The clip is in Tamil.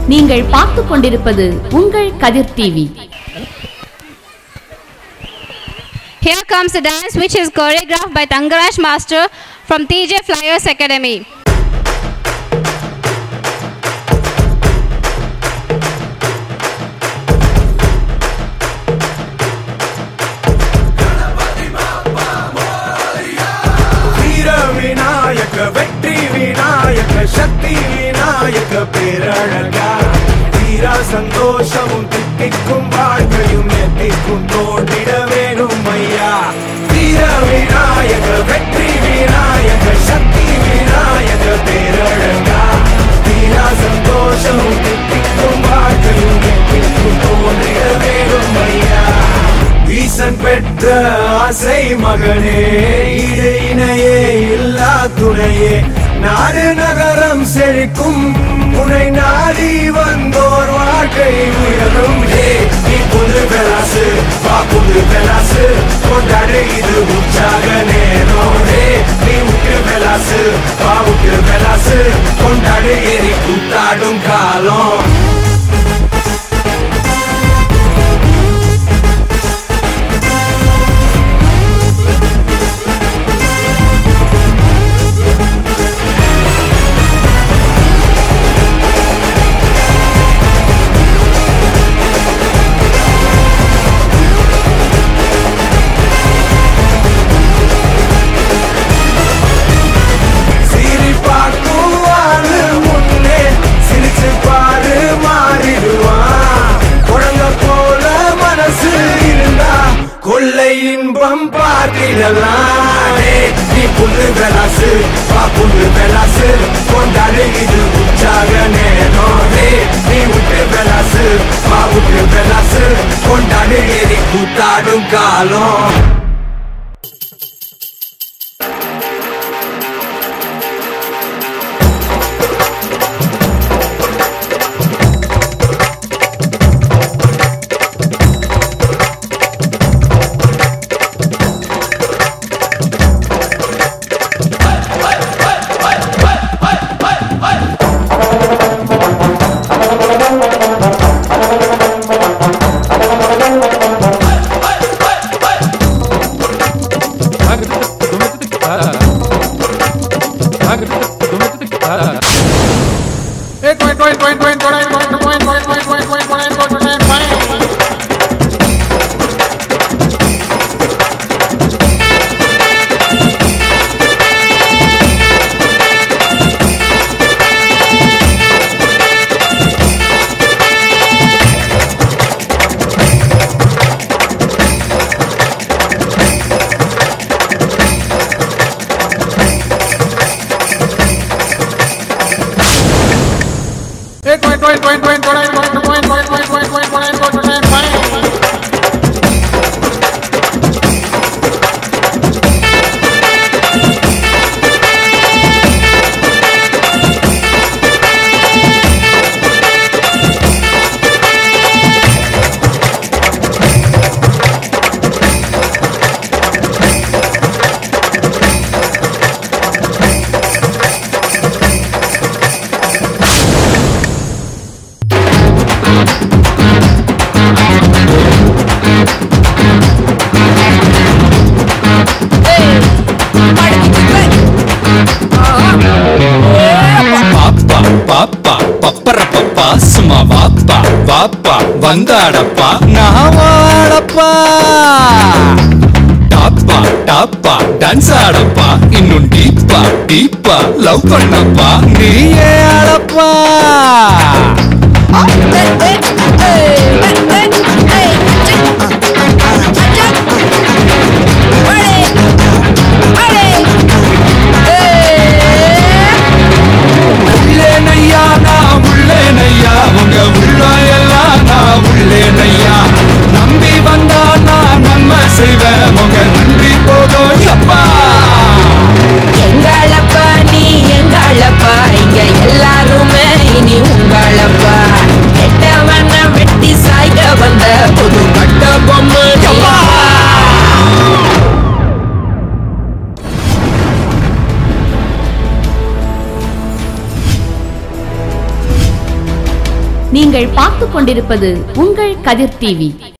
நீங்கள் பார்த்து கொண்டிருப்பது உங்கள் Kathir TV Here comes a dance which is choreographed by Tangaraj Master from TJ Flyers Academy. வீர விநாயக வெற்றி விநாயக சக்தி விநாயக பேரழகா தீரா சந்தோஷமும் தித்திக்கும் வாழ்க்கையும் எத்திக்கும் தோன்றிட வேணும் ஐயா வீர விநாயக வெற்றி விநாயக சக்தி விநாயக பேரழகா தீரா சந்தோஷமும் தித்திக்கும் வாழ்க்கையும் எத்திக்கும் தோன்றிட வேணும் ஐயா ஈசன் பெற்ற ஆசை மகனே ஈடு இணையே இல்லா துணையே நாடு நகரம் செழிக்கும் உனை நாடி வந்தோர் வாழ்க்கை உயரும் ஹே நீ புது பெலாசு வா புது பெலாசு கொண்டாடு இது உற்சாக நேரம் ஹே நீ உற்று பெலாசு வா உற்று பெலாசு கொண்டாடு எரி கூத்தாடும் காலம் சிரி பார்க்கும் ஆளு முன்னே சிரிச்சு பாரு மாறிடுவான் குழந்தை போல மனசு இருந்தா கொள்ளை இன்பம் பார்த்திடலாம் டேய், நீ புல்லு பெலாசு வா புல்லு பெலாசு கொண்டாடு இது உற்சாக நேரம் டேய், நீ விட்டு பெலாசு வா விட்டு பெலாசு கொண்டாடு எரி கூத்தாடும் காலம் பாப்பா பாப்பா பப்பர பப்பா சும்மா வாப்பா வாப்பா வந்தாடப்பா நான் வாடப்பா டாப்பா டாப்பா டான்ஸ் ஆடப்பா இன்னும் டீப்பா டீப்பா லவ் பண்ணப்பா நீயே ஆடப்பா உள்ளேனையா நான் உள்ளேனையா உங்க உள்ள எல்லாம் நான் உள்ளேனையா நம்பி வந்தா நான் நன்மை செய்வேன் உங்க நன்றி போதும் அப்பா எங்களப்பா நீ எங்களப்பா இங்க எல்லாருமே இனி உங்களப்பா கெட்டவன வெட்டி சாய்க்க வந்த நீங்கள் பார்த்துக் கொண்டிருப்பது உங்கள் கதிர் டிவி